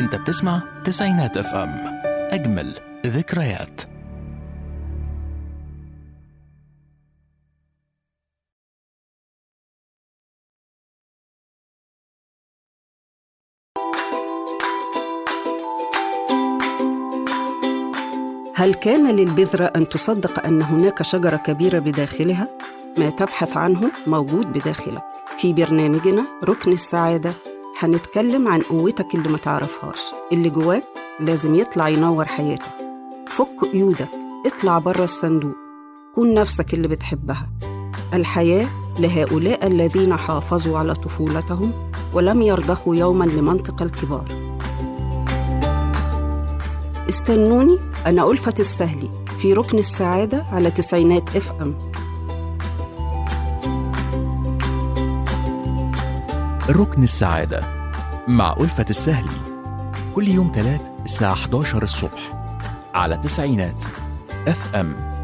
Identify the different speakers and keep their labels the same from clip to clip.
Speaker 1: انت بتسمع تسعينات اف ام اجمل ذكريات
Speaker 2: هل كان للبذرة أن تصدق أن هناك شجرة كبيرة بداخلها؟ ما تبحث عنه موجود بداخلك في برنامجنا ركن السعادة هنتكلم عن قوتك اللي ما تعرفهاش اللي جواك لازم يطلع ينور حياتك فك قيودك اطلع بره الصندوق كون نفسك اللي بتحبها الحياة لهؤلاء الذين حافظوا على طفولتهم ولم يرضخوا يوما لمنطق الكبار استنوني أنا ألفة السهلي في ركن السعادة على تسعينات اف ام
Speaker 1: ركن السعادة مع ألفة السهلي كل يوم تلات الساعة 11 الصبح على تسعينات اف ام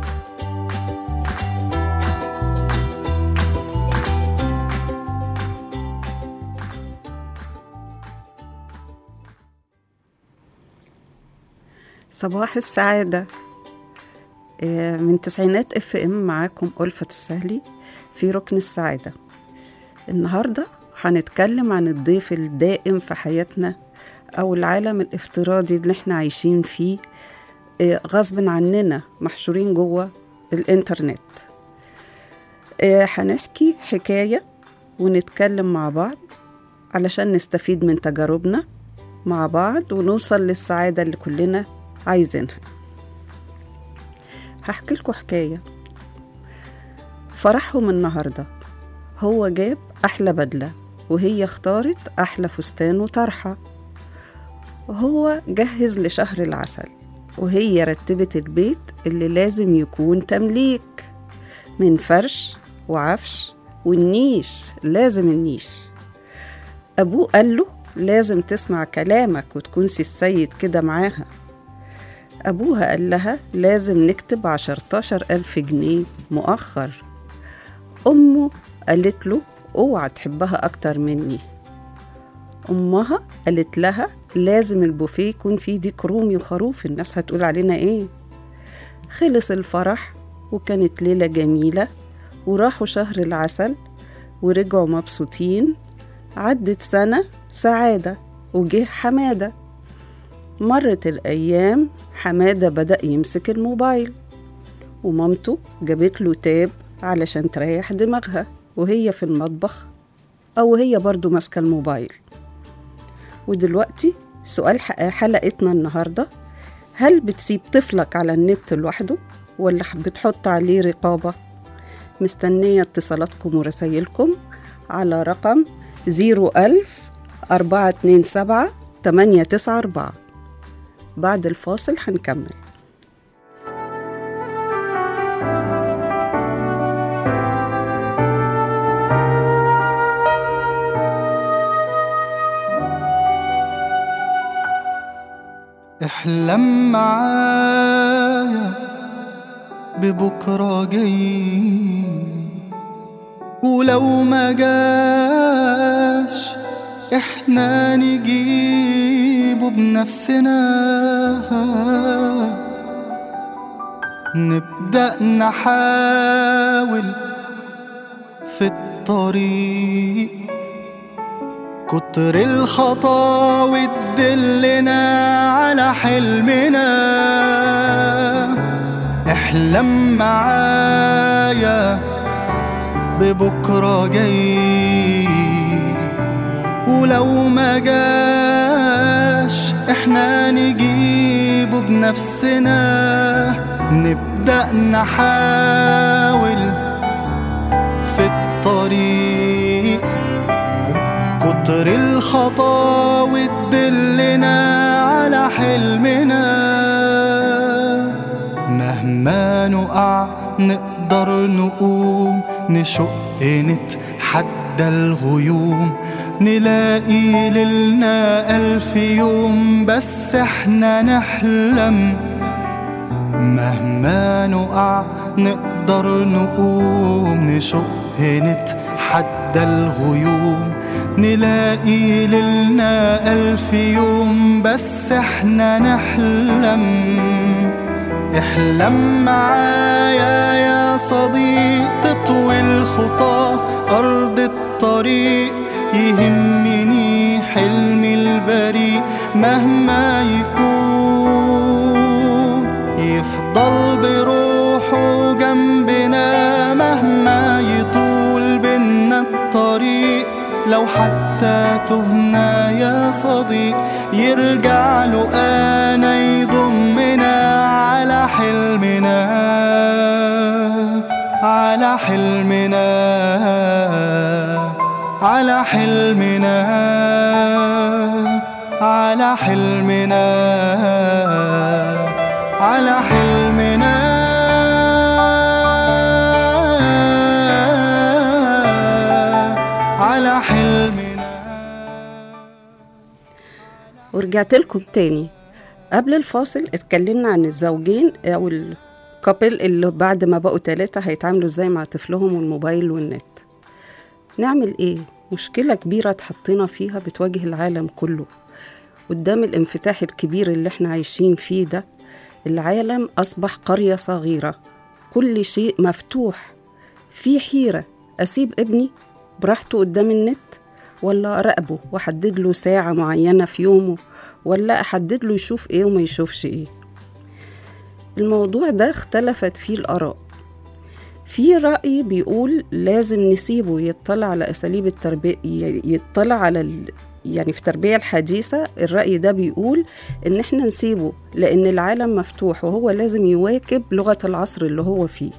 Speaker 2: صباح السعادة آه، من تسعينات اف ام معاكم ألفة السهلي في ركن السعادة النهاردة هنتكلم عن الضيف الدائم في حياتنا أو العالم الافتراضي اللي احنا عايشين فيه آه، غصب عننا محشورين جوه الإنترنت آه، هنحكي حكاية ونتكلم مع بعض علشان نستفيد من تجاربنا مع بعض ونوصل للسعادة اللي كلنا عايزينها هحكي لكم حكاية فرحهم النهاردة هو جاب أحلى بدلة وهي اختارت أحلى فستان وطرحة هو جهز لشهر العسل وهي رتبت البيت اللي لازم يكون تمليك من فرش وعفش والنيش لازم النيش أبوه قال له لازم تسمع كلامك وتكون سي السيد كده معاها أبوها قال لها لازم نكتب عشرتاشر ألف جنيه مؤخر أمه قالت له اوعى تحبها أكتر مني أمها قالت لها لازم البوفيه يكون فيه ديك رومي وخروف الناس هتقول علينا إيه خلص الفرح وكانت ليلة جميلة وراحوا شهر العسل ورجعوا مبسوطين عدت سنة سعادة وجه حمادة مرت الأيام حمادة بدأ يمسك الموبايل ومامته جابت له تاب علشان تريح دماغها وهي في المطبخ أو هي برضو ماسكة الموبايل ودلوقتي سؤال حق- حلقتنا النهاردة هل بتسيب طفلك على النت لوحده ولا بتحط عليه رقابة؟ مستنية اتصالاتكم ورسايلكم على رقم 01000 427 894 بعد الفاصل هنكمل
Speaker 3: احلم معايا ببكرة جاي ولو ما جاش احنا نجيبه بنفسنا نبدأ نحاول في الطريق كتر الخطاوي تدلنا على حلمنا احلم معايا ببكرة جاي ولو ما جاش احنا نجيبه بنفسنا نبدأ نحاول في الطريق كتر الخطاوي تدلنا على حلمنا مهما نقع نقدر نقوم نشق نتحدى الغيوم نلاقي ليلنا ألف يوم بس احنا نحلم مهما نقع نقدر نقوم نشق نتحدى الغيوم نلاقي ليلنا ألف يوم بس احنا نحلم احلم معايا يا صديق تطوي الخطى أرض الطريق يهمني حلمي البريء مهما يكون يفضل بروحه جنبنا مهما يطول بينا الطريق لو حتى تهنا يا صديق يرجع له أنا يضمنا على حلمنا على حلمنا على حلمنا على حلمنا على حلمنا على حلمنا
Speaker 2: ورجعت لكم تاني قبل الفاصل اتكلمنا عن الزوجين او الكابل اللي بعد ما بقوا ثلاثة هيتعاملوا ازاي مع طفلهم والموبايل والنت نعمل ايه؟ مشكلة كبيرة اتحطينا فيها بتواجه العالم كله قدام الانفتاح الكبير اللي احنا عايشين فيه ده العالم أصبح قرية صغيرة كل شيء مفتوح في حيرة أسيب ابني براحته قدام النت ولا أراقبه وأحدد له ساعة معينة في يومه ولا أحدد له يشوف إيه وما يشوفش إيه الموضوع ده اختلفت فيه الآراء في رأي بيقول لازم نسيبه يطلع على أساليب التربية يطلع على ال... يعني في التربية الحديثة الرأي ده بيقول إن إحنا نسيبه لأن العالم مفتوح وهو لازم يواكب لغة العصر اللي هو فيه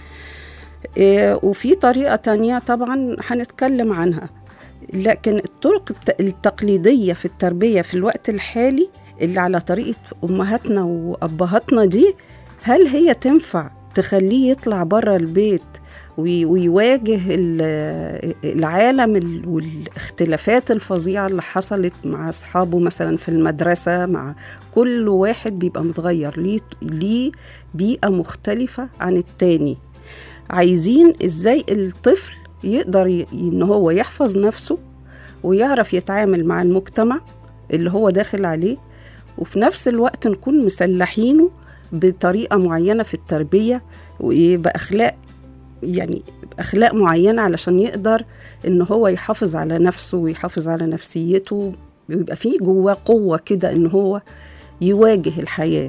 Speaker 2: إيه وفي طريقة تانية طبعا هنتكلم عنها لكن الطرق الت- التقليدية في التربية في الوقت الحالي اللي على طريقة أمهاتنا وأبهاتنا دي هل هي تنفع تخليه يطلع بره البيت وي- ويواجه ال- العالم ال- والاختلافات الفظيعة اللي حصلت مع أصحابه مثلا في المدرسة مع كل واحد بيبقى متغير ليه, ليه بيئة مختلفة عن التاني عايزين ازاي الطفل يقدر ي- ان هو يحفظ نفسه ويعرف يتعامل مع المجتمع اللي هو داخل عليه وفي نفس الوقت نكون مسلحينه بطريقة معينة في التربية وبأخلاق يعني بأخلاق معينة علشان يقدر إن هو يحافظ على نفسه ويحافظ على نفسيته ويبقى فيه جواه قوة كده إن هو يواجه الحياة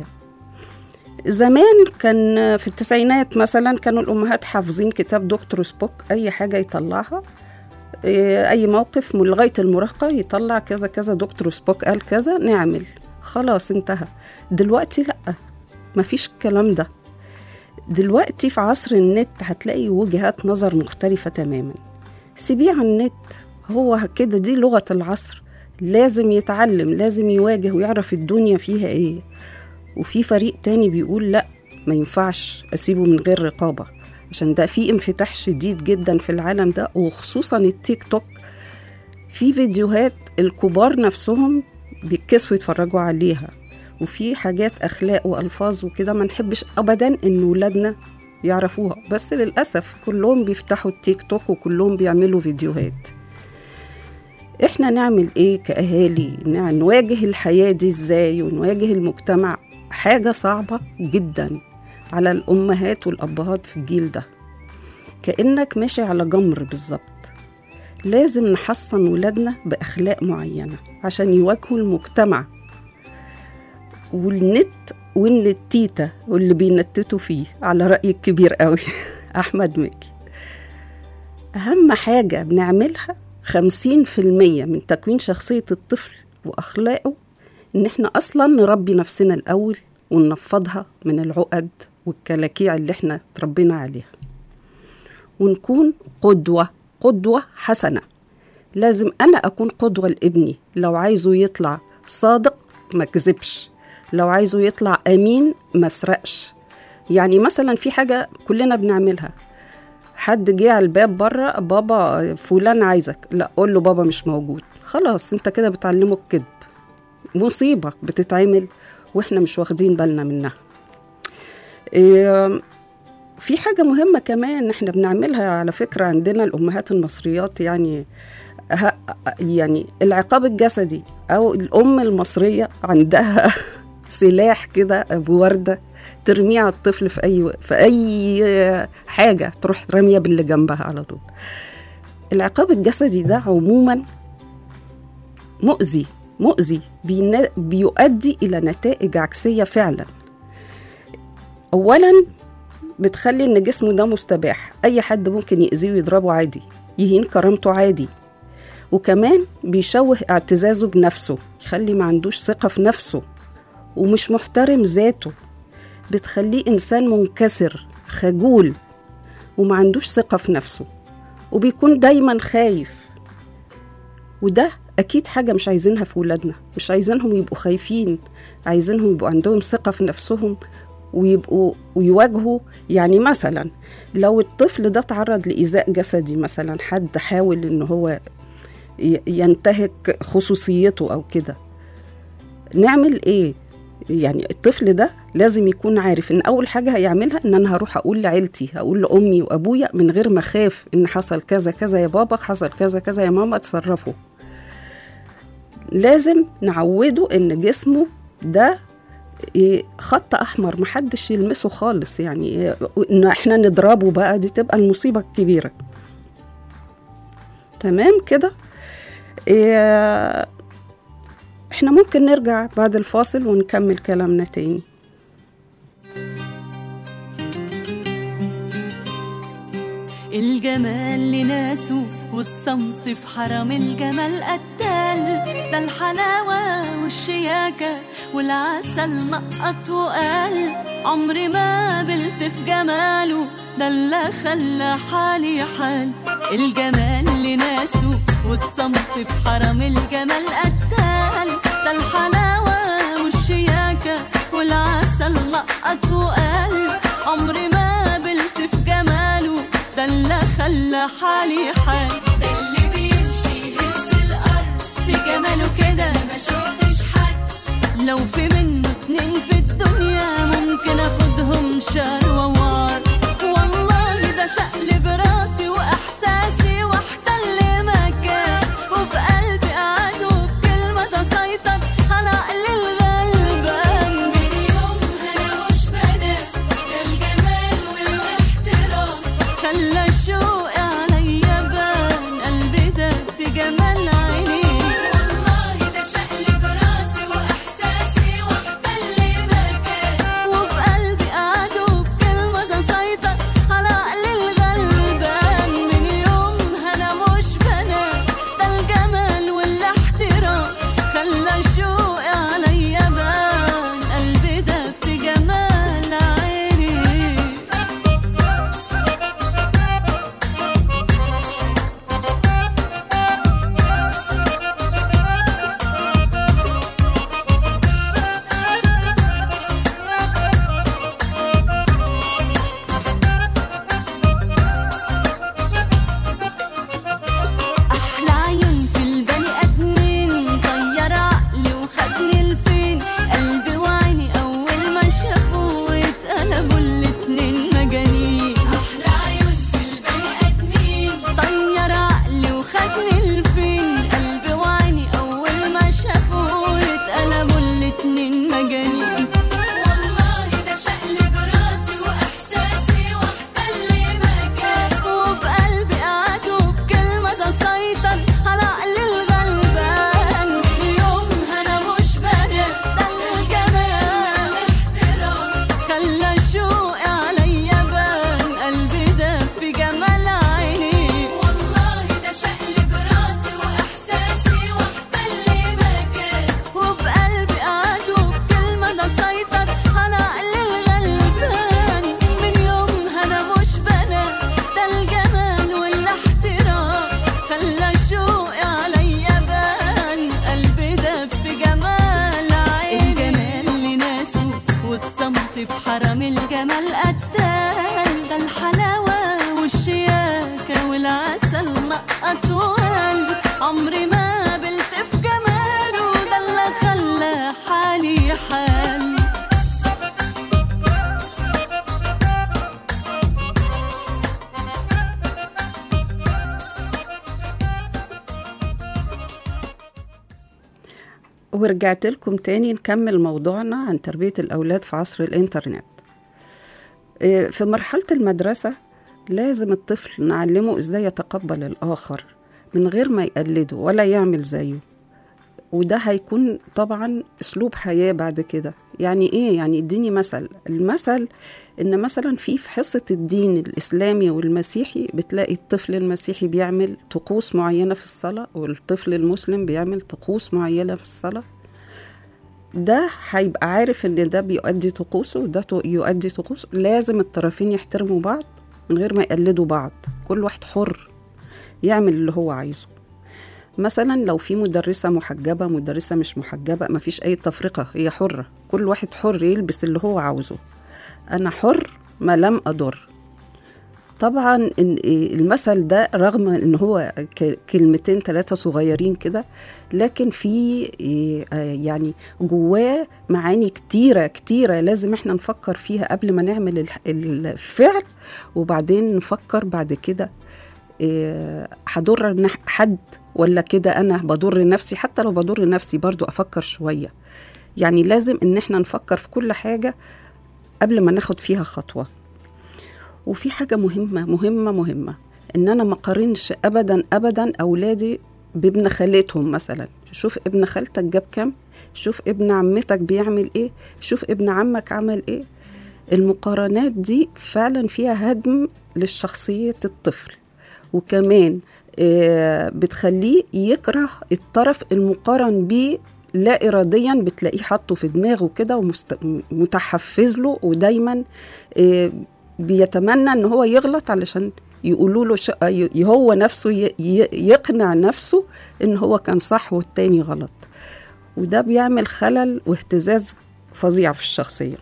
Speaker 2: زمان كان في التسعينات مثلا كانوا الأمهات حافظين كتاب دكتور سبوك أي حاجة يطلعها إيه، أي موقف من لغاية المراهقة يطلع كذا كذا دكتور سبوك قال كذا نعمل خلاص انتهى دلوقتي لأ مفيش الكلام ده دلوقتي في عصر النت هتلاقي وجهات نظر مختلفة تماما سيبيه على النت هو كده دي لغة العصر لازم يتعلم لازم يواجه ويعرف الدنيا فيها ايه وفي فريق تاني بيقول لا ما ينفعش اسيبه من غير رقابة عشان ده في انفتاح شديد جدا في العالم ده وخصوصا التيك توك في فيديوهات الكبار نفسهم بيتكسفوا يتفرجوا عليها وفي حاجات اخلاق والفاظ وكده ما نحبش ابدا ان ولادنا يعرفوها بس للاسف كلهم بيفتحوا التيك توك وكلهم بيعملوا فيديوهات احنا نعمل ايه كاهالي نع- نواجه الحياه دي ازاي ونواجه المجتمع حاجه صعبه جدا على الامهات والابهات في الجيل ده كانك ماشي على جمر بالظبط لازم نحصن ولادنا باخلاق معينه عشان يواجهوا المجتمع والنت وان التيتا واللي بينتتوا فيه على رأي الكبير قوي أحمد مكي أهم حاجة بنعملها خمسين في المية من تكوين شخصية الطفل وأخلاقه إن إحنا أصلا نربي نفسنا الأول وننفضها من العقد والكلاكيع اللي إحنا تربينا عليها ونكون قدوة قدوة حسنة لازم أنا أكون قدوة لابني لو عايزه يطلع صادق ما كذبش لو عايزه يطلع أمين ما سرقش يعني مثلا في حاجة كلنا بنعملها حد جه على الباب بره بابا فلان عايزك لا قول له بابا مش موجود خلاص انت كده بتعلمه الكذب مصيبة بتتعمل واحنا مش واخدين بالنا منها إيه في حاجة مهمة كمان احنا بنعملها على فكرة عندنا الأمهات المصريات يعني ه- يعني العقاب الجسدي او الام المصريه عندها سلاح كده بورده ترميه على الطفل في اي في اي حاجه تروح راميه باللي جنبها على طول العقاب الجسدي ده عموما مؤذي مؤذي بينا- بيؤدي الى نتائج عكسيه فعلا اولا بتخلي ان جسمه ده مستباح اي حد ممكن يأذيه ويضربه عادي يهين كرامته عادي وكمان بيشوه اعتزازه بنفسه يخلي ما عندوش ثقة في نفسه ومش محترم ذاته بتخليه إنسان منكسر خجول وما عندوش ثقة في نفسه وبيكون دايما خايف وده أكيد حاجة مش عايزينها في ولادنا مش عايزينهم يبقوا خايفين عايزينهم يبقوا عندهم ثقة في نفسهم ويبقوا ويواجهوا يعني مثلا لو الطفل ده تعرض لإيذاء جسدي مثلا حد حاول إن هو ي- ينتهك خصوصيته أو كده نعمل إيه؟ يعني الطفل ده لازم يكون عارف ان اول حاجه هيعملها ان انا هروح اقول لعيلتي هقول لامي وابويا من غير ما اخاف ان حصل كذا كذا يا بابا حصل كذا كذا يا ماما اتصرفوا لازم نعوده ان جسمه ده إيه، خط احمر محدش يلمسه خالص يعني إيه، ان احنا نضربه بقى دي تبقى المصيبه الكبيره تمام كده إيه، احنا ممكن نرجع بعد الفاصل ونكمل كلامنا تاني
Speaker 4: الجمال لناسه والصمت في حرم الجمال قتال ده الحلاوة والشياكة والعسل نقط وقال عمري ما قبلت في جماله ده اللي خلى حالي حال الجمال لناسه والصمت في حرم الجمال قتال ده الحلاوة والشياكة والعسل نقط وقال عمري ما قبلت في جماله ده اللي خلى حالي حال
Speaker 5: ده اللي بيمشي يهز الأرض
Speaker 4: في جماله كده
Speaker 5: ما شفتش حد
Speaker 4: لو في منه اتنين في الدنيا ممكن اخدهم شهر ووار والله ده شقلب راسي واحساسي واحتل مكان وبقلبي قعد وبكلمة تسيطر على عقل الغلبان
Speaker 5: من يومها أنا مش بنام ده الجمال والاحترام
Speaker 4: خلى شوقي عليا بان قلبي ده في جمال عينيه
Speaker 5: والله ده شقلب راسي وإحساسي واحتل مكان
Speaker 4: وبقلبي قعدوا بكلمة تسيطر على عقل الغلبان من يومها أنا مش بنام ده الجمال والاحترام خلى شوقي عليا بان قلبي ده في جمال عيني احلى عيون في البني ادمين طير عقلي وخدني لفين قلبي وعيني اول ما شافوه اتقلبوا الاتنين مجانين
Speaker 5: أحلى عيون في البني آدمين
Speaker 4: طير عقلي وخدني لفين قلبي وعيني اول ما شافوه اتقلبوا الاتنين مجانين
Speaker 5: والله ده شقلب راسي وإحساسي واحتل مكان
Speaker 4: وبقلبي قعدوا بكلمة تسيطر على عقل الغلبان يومها أنا مش بنام ده الجمال
Speaker 5: احترام
Speaker 4: خلى شوقي عليا بان قلبي ده في جمال عيني
Speaker 5: والله ده شقلب راسي وإحساسي واحتل مكان
Speaker 4: وبقلبي قعدوا بكلمة تسيطر على عقل الغلبان من يومها أنا مش بنام ده الجمال والاحترام خلى شوقي عليا بان قلبي ده في جمال عيني الجمال لناسه والصمت في حرم الجمال قتال ده الحلاوة والشياكة والعسل نقط وقلب عمري ما قبلت في جماله ده اللي خلى حالي حال
Speaker 2: ورجعت لكم تاني نكمل موضوعنا عن تربية الأولاد في عصر الإنترنت إيه، في مرحلة المدرسة لازم الطفل نعلمه إزاي يتقبل الآخر من غير ما يقلده ولا يعمل زيه وده هيكون طبعا أسلوب حياة بعد كده يعني إيه يعني اديني مثل المثل إن مثلا في في حصة الدين الإسلامي والمسيحي بتلاقي الطفل المسيحي بيعمل طقوس معينة في الصلاة والطفل المسلم بيعمل طقوس معينة في الصلاة ده هيبقى عارف ان ده بيؤدي طقوسه وده تو- يؤدي طقوسه لازم الطرفين يحترموا بعض من غير ما يقلدوا بعض كل واحد حر يعمل اللي هو عايزه مثلا لو في مدرسة محجبة مدرسة مش محجبة مفيش أي تفرقة هي حرة كل واحد حر يلبس اللي هو عاوزه أنا حر ما لم أضر طبعا إن إيه المثل ده رغم ان هو ك- كلمتين ثلاثة صغيرين كده لكن في إيه، آه، يعني جواه معاني كتيرة كتيرة لازم احنا نفكر فيها قبل ما نعمل الح- الفعل وبعدين نفكر بعد كده إيه، هضر نح- حد ولا كده انا بضر نفسي حتى لو بضر نفسي برضو افكر شوية يعني لازم ان احنا نفكر في كل حاجة قبل ما ناخد فيها خطوة وفي حاجة مهمة مهمة مهمة إن أنا ما قارنش أبدا أبدا أولادي بابن خالتهم مثلا شوف ابن خالتك جاب كام شوف ابن عمتك بيعمل إيه شوف ابن عمك عمل إيه المقارنات دي فعلا فيها هدم لشخصية الطفل وكمان آه، بتخليه يكره الطرف المقارن بيه لا إراديا بتلاقيه حاطه في دماغه كده ومتحفز له ودايما آه، بيتمنى ان هو يغلط علشان يقولوا له ش... ي- هو نفسه ي... ي- يقنع نفسه ان هو كان صح والتاني غلط وده بيعمل خلل واهتزاز فظيع في الشخصية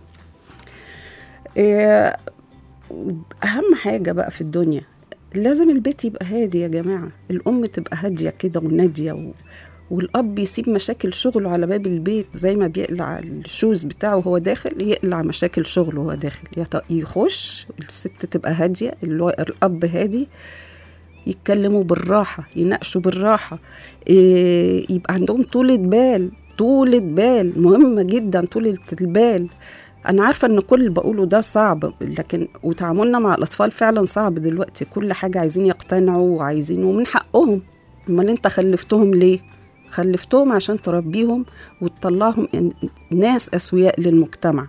Speaker 2: إيه، أهم حاجة بقى في الدنيا لازم البيت يبقى هادي يا جماعة الأم تبقى هادية كده ونادية و... والأب يسيب مشاكل شغله على باب البيت زي ما بيقلع الشوز بتاعه وهو داخل يقلع مشاكل شغله وهو داخل يط- يخش الست تبقى هادية اللي هو الأب هادي يتكلموا بالراحة يناقشوا بالراحة إيه يبقى عندهم طولة بال طولة بال مهمة جدا طولة البال أنا عارفة إن كل اللي بقوله ده صعب لكن وتعاملنا مع الأطفال فعلا صعب دلوقتي كل حاجة عايزين يقتنعوا وعايزين ومن حقهم أمال أنت خلفتهم ليه؟ خلفتهم عشان تربيهم وتطلعهم إن- ناس أسوياء للمجتمع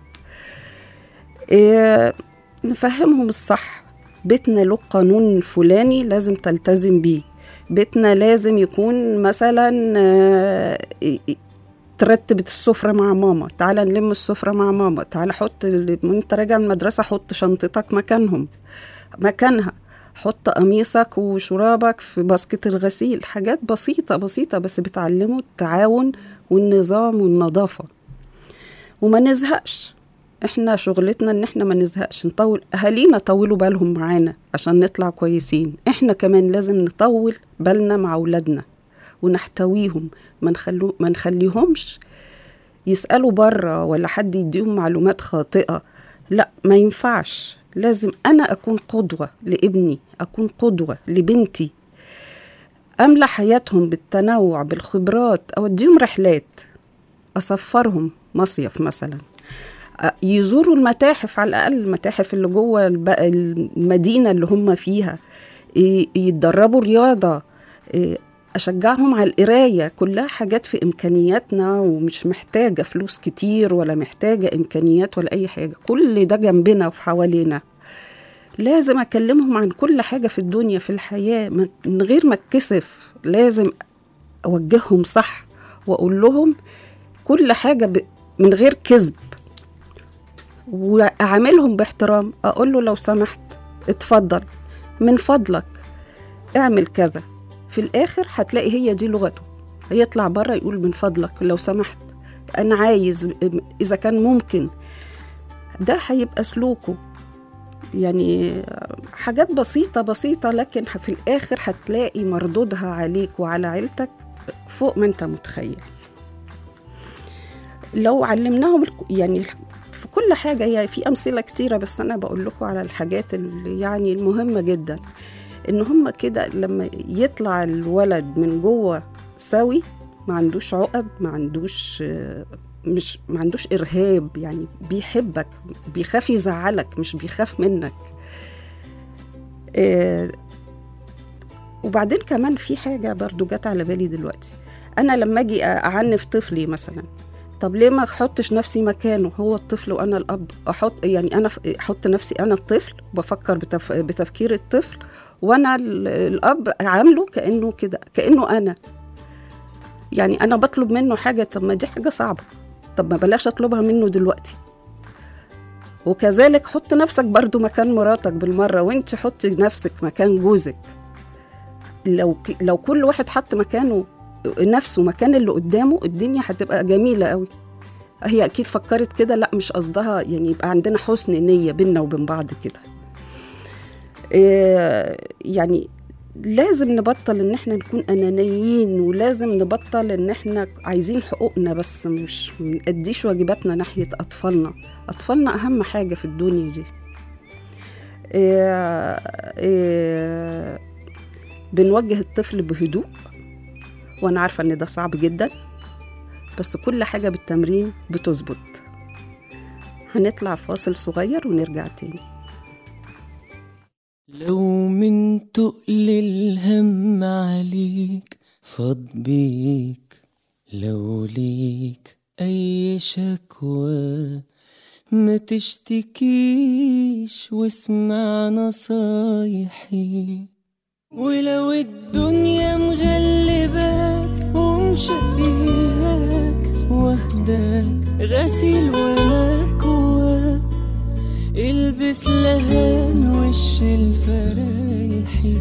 Speaker 2: إيه نفهمهم الصح بيتنا له قانون فلاني لازم تلتزم بيه بيتنا لازم يكون مثلا آه، إيه- إيه، ترتب السفرة مع ماما تعالى نلم السفرة مع ماما تعالى حط ال- وانت راجع من المدرسة حط شنطتك مكانهم مكانها حط قميصك وشرابك في باسكت الغسيل حاجات بسيطة بسيطة بس بتعلموا التعاون والنظام والنظافة وما نزهقش احنا شغلتنا ان احنا ما نزهقش نطول اهالينا طولوا بالهم معانا عشان نطلع كويسين احنا كمان لازم نطول بالنا مع اولادنا ونحتويهم ما نخلو ما نخليهمش يسالوا بره ولا حد يديهم معلومات خاطئه لا ما ينفعش لازم انا اكون قدوه لابني اكون قدوه لبنتي املى حياتهم بالتنوع بالخبرات اوديهم رحلات اسفرهم مصيف مثلا أ- يزوروا المتاحف على الاقل المتاحف اللي جوه الب- المدينه اللي هم فيها ي- يتدربوا رياضه إيه، اشجعهم على القرايه كلها حاجات في امكانياتنا ومش محتاجه فلوس كتير ولا محتاجه امكانيات ولا اي حاجه كل ده جنبنا وفي حوالينا لازم اكلمهم عن كل حاجه في الدنيا في الحياه من من غير ما اتكسف لازم اوجههم صح واقول لهم كل حاجه ب... من غير كذب واعاملهم باحترام اقول له لو سمحت اتفضل من فضلك اعمل كذا في الاخر هتلاقي هي دي لغته يطلع بره يقول من فضلك لو سمحت انا عايز اذا كان ممكن ده هيبقى سلوكه يعني حاجات بسيطة بسيطة لكن في الآخر هتلاقي مردودها عليك وعلى عيلتك فوق ما أنت متخيل لو علمناهم الك- يعني في كل حاجة يعني في أمثلة كتيرة بس أنا بقول لكم على الحاجات اللي يعني المهمة جدا إن هم كده لما يطلع الولد من جوه سوي ما عندوش عقد ما عندوش آه، مش ما عندوش ارهاب يعني بيحبك بيخاف يزعلك مش بيخاف منك آه، وبعدين كمان في حاجه برضو جت على بالي دلوقتي انا لما اجي اعنف طفلي مثلا طب ليه ما احطش نفسي مكانه هو الطفل وانا الاب احط يعني انا ف- احط نفسي انا الطفل بفكر بتف... بتفكير الطفل وانا ال- الاب عامله كانه كده كانه انا يعني انا بطلب منه حاجه طب ما دي حاجه صعبه طب ما بلاش اطلبها منه دلوقتي وكذلك حط نفسك برضو مكان مراتك بالمره وانت حطي نفسك مكان جوزك لو ك... لو كل واحد حط مكانه نفسه مكان اللي قدامه الدنيا هتبقى جميله قوي هي اكيد فكرت كده لا مش قصدها يعني يبقى عندنا حسن نيه بينا وبين بعض كده إيه يعني لازم نبطل ان احنا نكون انانيين ولازم نبطل ان احنا عايزين حقوقنا بس مش منأديش واجباتنا ناحيه اطفالنا اطفالنا اهم حاجه في الدنيا دي إيه إيه بنوجه الطفل بهدوء وانا عارفه ان ده صعب جدا بس كل حاجه بالتمرين بتظبط هنطلع فاصل صغير ونرجع تاني
Speaker 6: لو من تقل الهم عليك فاض بيك لو ليك أي شكوى ما تشتكيش واسمع نصايحي ولو الدنيا مغلباك ومشقياك واخداك غسيل ومكواك البس لهان وش الفرايحي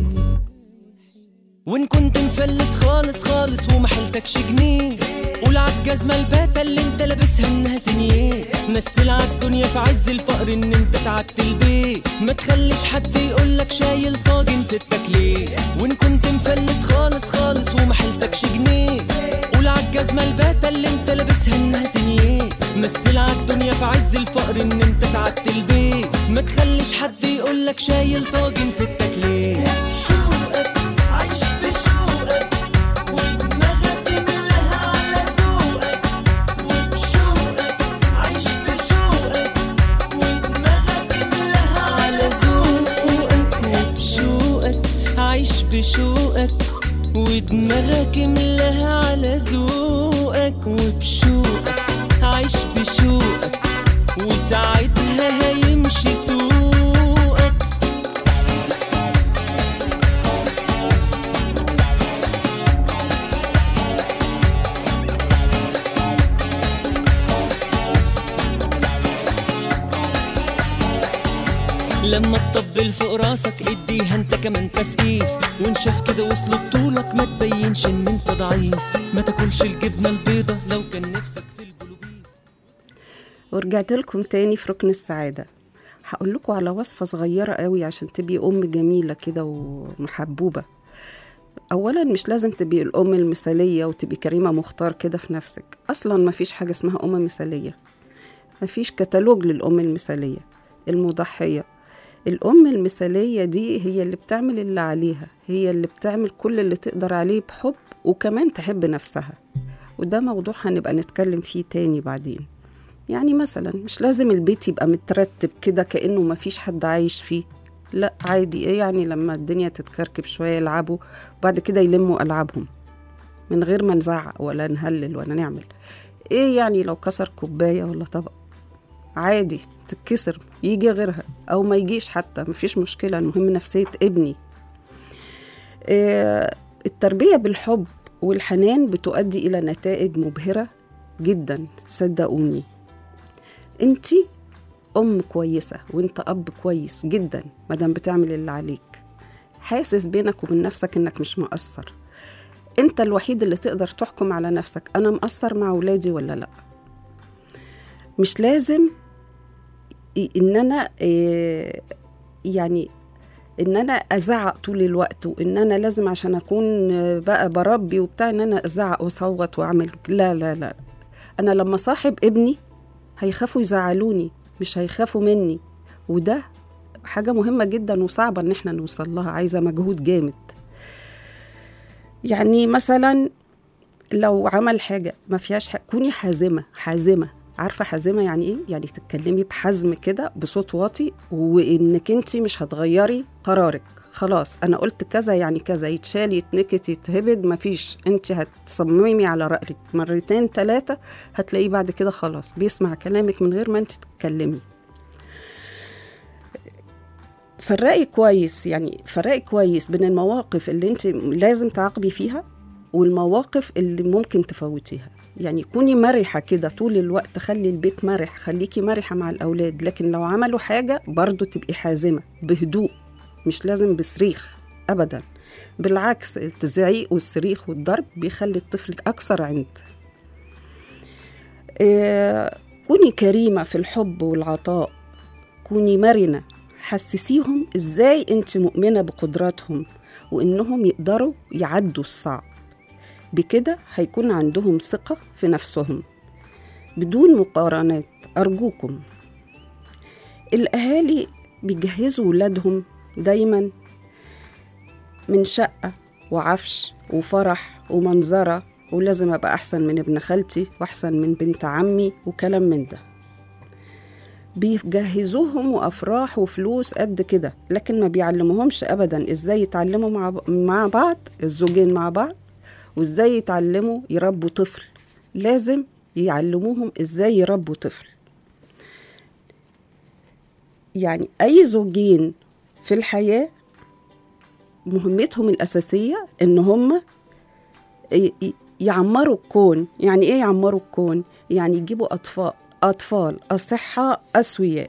Speaker 6: وان كنت مفلس خالص خالص ومحلتكش جنيه قول عالجزمة الباتة اللي انت لابسها انها سنيه مثل عالدنيا في عز الفقر ان انت سعدت البيت ما تخليش حد يقولك شايل طاجن ستك ليه وان كنت مفلس خالص خالص ومحلتكش جنيه قول عالجزمة الباتة اللي انت لابسها انها سنيه مثل عالدنيا في عز الفقر ان انت سعدت البيت ما تخليش حد يقولك شايل طاجن ستك ليه بشوقك عيش بشوقك ودماغك املاها على ذوقك وبشوقك عيش بشوقك ودماغك املاها على ذوقك وبشوقك عيش بشوقك ودماغك املاها على ذوقك وبشوقك عيش بشوقك وساعتها هيمشي سوقك لما تطبل فوق راسك اديها انت كمان تسقيف وان شاف كده وصل بطولك ما تبينش ان انت ضعيف ما تاكلش الجبنه البيضه لو كان نفسك في البلوبيف
Speaker 2: ورجعت لكم تاني في ركن السعادة هقول لكم على وصفة صغيرة قوي عشان تبقي أم جميلة كده ومحبوبة أولا مش لازم تبقي الأم المثالية وتبقي كريمة مختار كده في نفسك أصلا ما فيش حاجة اسمها أم مثالية ما فيش كتالوج للأم المثالية المضحية الأم المثالية دي هي اللي بتعمل اللي عليها هي اللي بتعمل كل اللي تقدر عليه بحب وكمان تحب نفسها وده موضوع هنبقى نتكلم فيه تاني بعدين يعني مثلا مش لازم البيت يبقى مترتب كده كأنه مفيش حد عايش فيه لا عادي ايه يعني لما الدنيا تتكركب شوية يلعبوا وبعد كده يلموا ألعابهم من غير ما نزعق ولا نهلل ولا نعمل ايه يعني لو كسر كوباية ولا طبق عادي تتكسر يجي غيرها او ما يجيش حتى مفيش مشكلة المهم نفسية ابني إيه التربية بالحب والحنان بتؤدي إلى نتائج مبهرة جدا صدقوني انتي ام كويسه وانت اب كويس جدا مادام بتعمل اللي عليك حاسس بينك وبين نفسك انك مش مقصر انت الوحيد اللي تقدر تحكم على نفسك انا مقصر مع ولادي ولا لا مش لازم ي- ان انا إيه، يعني ان انا ازعق طول الوقت وان انا لازم عشان اكون آه، بقى بربي وبتاع ان انا ازعق واصوت واعمل لا لا لا انا لما صاحب ابني هيخافوا يزعلوني مش هيخافوا مني وده حاجة مهمة جدا وصعبة ان احنا نوصل لها عايزة مجهود جامد يعني مثلا لو عمل حاجة ما فيهاش حاجة كوني حازمة حازمة عارفة حازمة يعني ايه؟ يعني تتكلمي بحزم كده بصوت واطي وانك انت مش هتغيري قرارك خلاص انا قلت كذا يعني كذا يتشال يتنكت يتهبد مفيش انت هتصممي على رأيك مرتين ثلاثة هتلاقيه بعد كده خلاص بيسمع كلامك من غير ما انت تتكلمي فرقي كويس يعني فرقي كويس بين المواقف اللي انت لازم تعاقبي فيها والمواقف اللي ممكن تفوتيها يعني كوني مرحة كده طول الوقت خلي البيت مرح خليكي مرحة مع الأولاد لكن لو عملوا حاجة برضو تبقي حازمة بهدوء مش لازم بصريخ أبدا بالعكس التزعيق والصريخ والضرب بيخلي الطفل أكثر عند إيه، كوني كريمة في الحب والعطاء كوني مرنة حسسيهم ازاي انت مؤمنة بقدراتهم وانهم يقدروا يعدوا الصعب بكده هيكون عندهم ثقة في نفسهم بدون مقارنات أرجوكم الأهالي بيجهزوا ولادهم دايما من شقة وعفش وفرح ومنظرة ولازم أبقى أحسن من ابن خالتي وأحسن من بنت عمي وكلام من ده بيجهزوهم وافراح وفلوس قد كده لكن ما بيعلموهمش ابدا ازاي يتعلموا مع مع بعض الزوجين مع بعض وازاي يتعلموا يربوا طفل لازم يعلموهم ازاي يربوا طفل يعني اي زوجين في الحياه مهمتهم الاساسيه ان هم ي- ي- يعمروا الكون يعني ايه يعمروا الكون يعني يجيبوا اطفال اطفال اصحاء اسوياء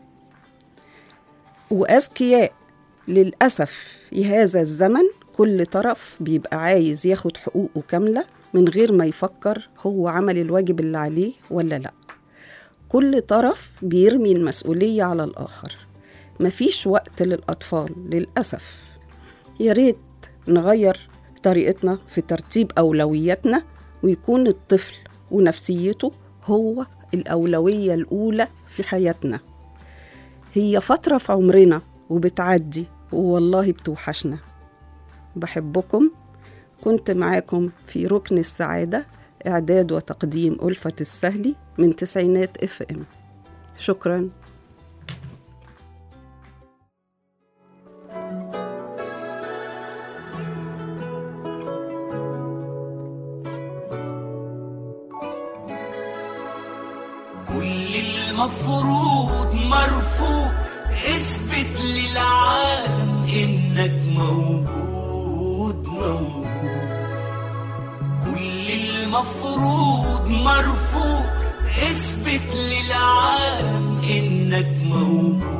Speaker 2: واذكياء للاسف في هذا الزمن كل طرف بيبقى عايز ياخد حقوقه كامله من غير ما يفكر هو عمل الواجب اللي عليه ولا لا كل طرف بيرمي المسؤوليه على الاخر مفيش وقت للاطفال للاسف يا ريت نغير طريقتنا في ترتيب أولوياتنا ويكون الطفل ونفسيته هو الأولوية الأولى في حياتنا هي فترة في عمرنا وبتعدي والله بتوحشنا بحبكم كنت معاكم في ركن السعادة إعداد وتقديم ألفة السهلي من تسعينات اف ام شكراً
Speaker 7: كل المفروض مرفوض اثبت للعالم انك موجود موجود كل المفروض مرفوض اثبت للعالم انك موجود